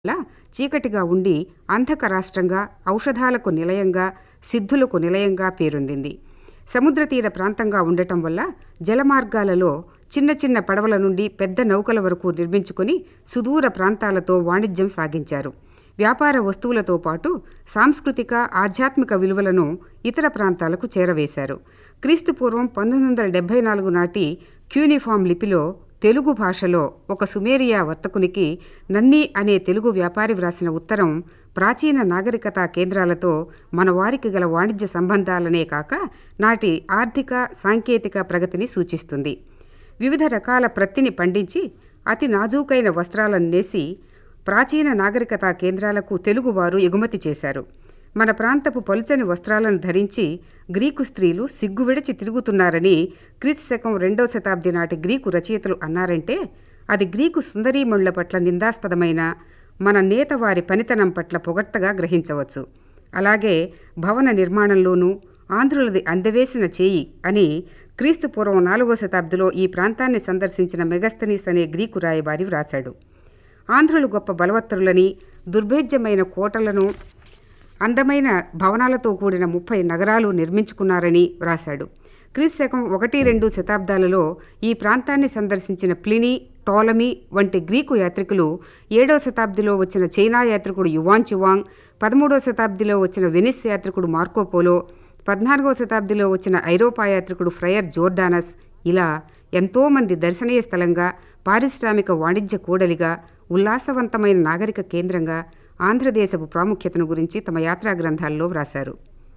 వల్ల చీకటిగా ఉండి అంధక రాష్ట్రంగా ఔషధాలకు నిలయంగా సిద్ధులకు నిలయంగా పేరొందింది సముద్ర తీర ప్రాంతంగా ఉండటం వల్ల జలమార్గాలలో చిన్న చిన్న పడవల నుండి పెద్ద నౌకల వరకు నిర్మించుకొని సుదూర ప్రాంతాలతో వాణిజ్యం సాగించారు వ్యాపార వస్తువులతో పాటు సాంస్కృతిక ఆధ్యాత్మిక విలువలను ఇతర ప్రాంతాలకు చేరవేశారు క్రీస్తు పూర్వం పంతొమ్మిది వందల డెబ్బై నాలుగు నాటి క్యూనిఫామ్ లిపిలో తెలుగు భాషలో ఒక సుమేరియా వర్తకునికి నన్ని అనే తెలుగు వ్యాపారి వ్రాసిన ఉత్తరం ప్రాచీన నాగరికతా కేంద్రాలతో మన వారికి గల వాణిజ్య సంబంధాలనే కాక నాటి ఆర్థిక సాంకేతిక ప్రగతిని సూచిస్తుంది వివిధ రకాల ప్రత్తిని పండించి అతి నాజూకైన వస్త్రాలను నేసి ప్రాచీన నాగరికతా కేంద్రాలకు తెలుగువారు ఎగుమతి చేశారు మన ప్రాంతపు పలుచని వస్త్రాలను ధరించి గ్రీకు స్త్రీలు సిగ్గు విడిచి తిరుగుతున్నారని క్రీస్తు శకం రెండవ శతాబ్ది నాటి గ్రీకు రచయితలు అన్నారంటే అది గ్రీకు సుందరీమణుల పట్ల నిందాస్పదమైన మన నేత వారి పనితనం పట్ల పొగట్టగా గ్రహించవచ్చు అలాగే భవన నిర్మాణంలోనూ ఆంధ్రులది అందవేసిన చేయి అని క్రీస్తు పూర్వం నాలుగో శతాబ్దిలో ఈ ప్రాంతాన్ని సందర్శించిన మెగస్తనీస్ అనే గ్రీకు రాయబారి వ్రాశాడు ఆంధ్రులు గొప్ప బలవత్తరులని దుర్భేద్యమైన కోటలను అందమైన భవనాలతో కూడిన ముప్పై నగరాలు నిర్మించుకున్నారని వ్రాశాడు క్రీస్తు శకం ఒకటి రెండు శతాబ్దాలలో ఈ ప్రాంతాన్ని సందర్శించిన ప్లినీ టోలమీ వంటి గ్రీకు యాత్రికులు ఏడవ శతాబ్దిలో వచ్చిన చైనా యాత్రికుడు యువాన్ చువాంగ్ పదమూడవ శతాబ్దిలో వచ్చిన వెనిస్ యాత్రికుడు మార్కోపోలో పద్నాలుగవ శతాబ్దిలో వచ్చిన ఐరోపా యాత్రికుడు ఫ్రయర్ జోర్డానస్ ఇలా ఎంతోమంది దర్శనీయ స్థలంగా పారిశ్రామిక వాణిజ్య కూడలిగా ఉల్లాసవంతమైన నాగరిక కేంద్రంగా ఆంధ్రదేశపు ప్రాముఖ్యతను గురించి తమ యాత్రా గ్రంథాల్లో వ్రాశారు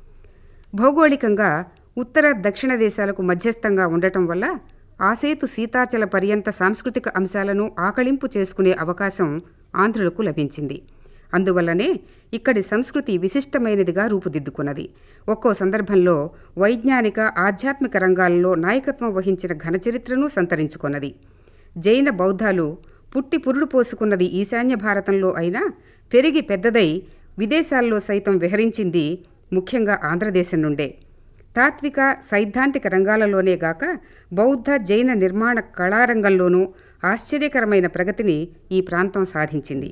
భౌగోళికంగా ఉత్తర దక్షిణ దేశాలకు మధ్యస్థంగా ఉండటం వల్ల ఆసేతు సీతాచల పర్యంత సాంస్కృతిక అంశాలను ఆకళింపు చేసుకునే అవకాశం ఆంధ్రులకు లభించింది అందువల్లనే ఇక్కడి సంస్కృతి విశిష్టమైనదిగా రూపుదిద్దుకున్నది ఒక్కో సందర్భంలో వైజ్ఞానిక ఆధ్యాత్మిక రంగాల్లో నాయకత్వం వహించిన ఘనచరిత్రను సంతరించుకున్నది జైన బౌద్ధాలు పుట్టి పురుడు పోసుకున్నది ఈశాన్య భారతంలో అయినా పెరిగి పెద్దదై విదేశాల్లో సైతం విహరించింది ముఖ్యంగా ఆంధ్రదేశం నుండే తాత్విక సైద్ధాంతిక రంగాలలోనే గాక బౌద్ధ జైన నిర్మాణ కళారంగంలోనూ ఆశ్చర్యకరమైన ప్రగతిని ఈ ప్రాంతం సాధించింది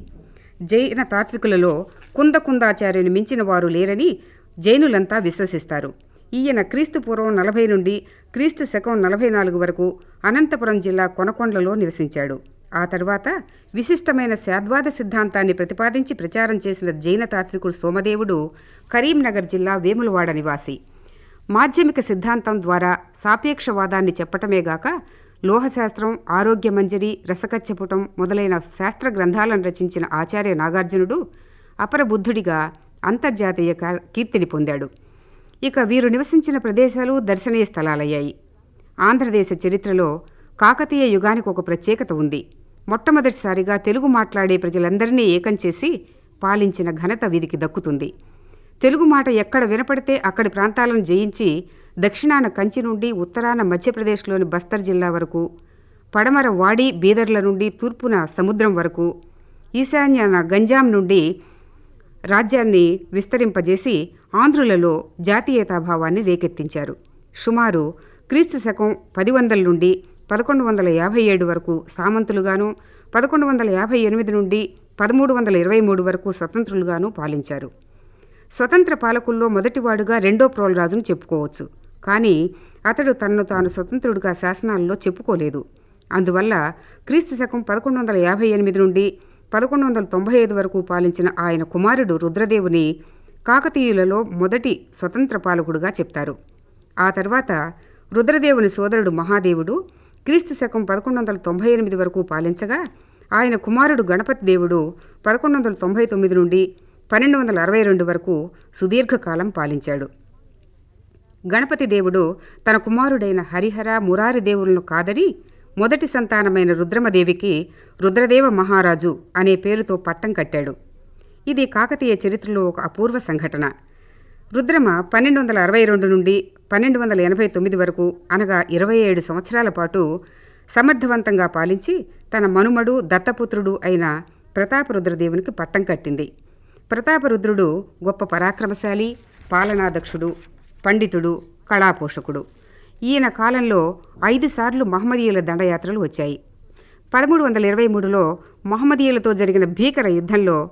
జైన తాత్వికులలో కుందకుందాచార్యుని మించిన వారు లేరని జైనులంతా విశ్వసిస్తారు ఈయన క్రీస్తు పూర్వం నలభై నుండి క్రీస్తు శకం నలభై నాలుగు వరకు అనంతపురం జిల్లా కొనకొండలో నివసించాడు ఆ తర్వాత విశిష్టమైన శాద్వాద సిద్ధాంతాన్ని ప్రతిపాదించి ప్రచారం చేసిన జైన తాత్వికుడు సోమదేవుడు కరీంనగర్ జిల్లా వేములవాడ నివాసి మాధ్యమిక సిద్ధాంతం ద్వారా సాపేక్షవాదాన్ని చెప్పటమేగాక లోహశాస్త్రం ఆరోగ్యమంజరి రసకచ్చపుటం మొదలైన శాస్త్ర గ్రంథాలను రచించిన ఆచార్య నాగార్జునుడు అపరబుద్ధుడిగా అంతర్జాతీయ కీర్తిని పొందాడు ఇక వీరు నివసించిన ప్రదేశాలు దర్శనీయ స్థలాలయ్యాయి ఆంధ్రదేశ చరిత్రలో కాకతీయ యుగానికి ఒక ప్రత్యేకత ఉంది మొట్టమొదటిసారిగా తెలుగు మాట్లాడే ప్రజలందరినీ ఏకం చేసి పాలించిన ఘనత వీరికి దక్కుతుంది తెలుగు మాట ఎక్కడ వినపడితే అక్కడి ప్రాంతాలను జయించి దక్షిణాన కంచి నుండి ఉత్తరాన మధ్యప్రదేశ్లోని బస్తర్ జిల్లా వరకు పడమర వాడి బీదర్ల నుండి తూర్పున సముద్రం వరకు ఈశాన్యాన గంజాం నుండి రాజ్యాన్ని విస్తరింపజేసి ఆంధ్రులలో జాతీయతాభావాన్ని రేకెత్తించారు సుమారు క్రీస్తు శకం పది వందల నుండి పదకొండు వందల యాభై ఏడు వరకు సామంతులుగాను పదకొండు వందల యాభై ఎనిమిది నుండి పదమూడు వందల ఇరవై మూడు వరకు స్వతంత్రులుగాను పాలించారు స్వతంత్ర పాలకుల్లో మొదటివాడుగా రెండో ప్రోల్రాజును చెప్పుకోవచ్చు కానీ అతడు తనను తాను స్వతంత్రుడిగా శాసనాల్లో చెప్పుకోలేదు అందువల్ల క్రీస్తు శకం పదకొండు వందల యాభై ఎనిమిది నుండి పదకొండు వందల తొంభై ఐదు వరకు పాలించిన ఆయన కుమారుడు రుద్రదేవుని కాకతీయులలో మొదటి స్వతంత్ర పాలకుడుగా చెప్తారు ఆ తర్వాత రుద్రదేవుని సోదరుడు మహాదేవుడు క్రీస్తు శకం పదకొండు వందల తొంభై ఎనిమిది వరకు పాలించగా ఆయన కుమారుడు గణపతి దేవుడు పదకొండు వందల తొంభై తొమ్మిది నుండి పన్నెండు వందల అరవై రెండు వరకు సుదీర్ఘకాలం పాలించాడు గణపతి దేవుడు తన కుమారుడైన హరిహర మురారి దేవులను కాదని మొదటి సంతానమైన రుద్రమదేవికి రుద్రదేవ మహారాజు అనే పేరుతో పట్టం కట్టాడు ఇది కాకతీయ చరిత్రలో ఒక అపూర్వ సంఘటన రుద్రమ పన్నెండు వందల అరవై రెండు నుండి పన్నెండు వందల ఎనభై తొమ్మిది వరకు అనగా ఇరవై ఏడు సంవత్సరాల పాటు సమర్థవంతంగా పాలించి తన మనుమడు దత్తపుత్రుడు అయిన ప్రతాపరుద్రదేవునికి పట్టం కట్టింది ప్రతాపరుద్రుడు గొప్ప పరాక్రమశాలి పాలనాదక్షుడు పండితుడు కళాపోషకుడు ఈయన కాలంలో ఐదు సార్లు మహమ్మదీయుల దండయాత్రలు వచ్చాయి పదమూడు వందల ఇరవై మూడులో మొహమ్మదీయులతో జరిగిన భీకర యుద్ధంలో